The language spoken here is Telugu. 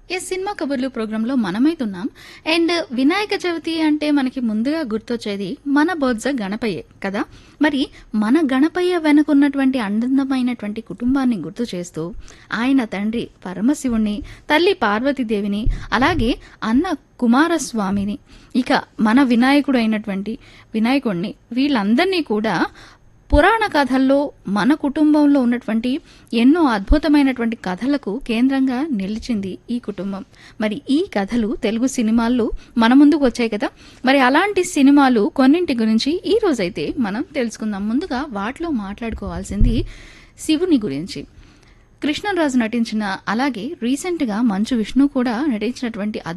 ఈ సినిమా కబుర్లు ప్రోగ్రాంలో మనమైతున్నాం అండ్ వినాయక చవితి అంటే మనకి ముందుగా గుర్తొచ్చేది మన బొజ్జ గణపయ్యే కదా మరి మన గణపయ్య వెనుకున్నటువంటి అందమైనటువంటి కుటుంబాన్ని గుర్తు చేస్తూ ఆయన తండ్రి పరమశివుణ్ణి తల్లి పార్వతీదేవిని అలాగే అన్న కుమారస్వామిని ఇక మన వినాయకుడు అయినటువంటి వినాయకుడిని వీళ్ళందరినీ కూడా పురాణ కథల్లో మన కుటుంబంలో ఉన్నటువంటి ఎన్నో అద్భుతమైనటువంటి కథలకు కేంద్రంగా నిలిచింది ఈ కుటుంబం మరి ఈ కథలు తెలుగు సినిమాల్లో మన ముందుకు వచ్చాయి కదా మరి అలాంటి సినిమాలు కొన్నింటి గురించి ఈ రోజైతే మనం తెలుసుకుందాం ముందుగా వాటిలో మాట్లాడుకోవాల్సింది శివుని గురించి కృష్ణరాజు నటించిన అలాగే రీసెంట్గా మంచు విష్ణు కూడా నటించినటువంటి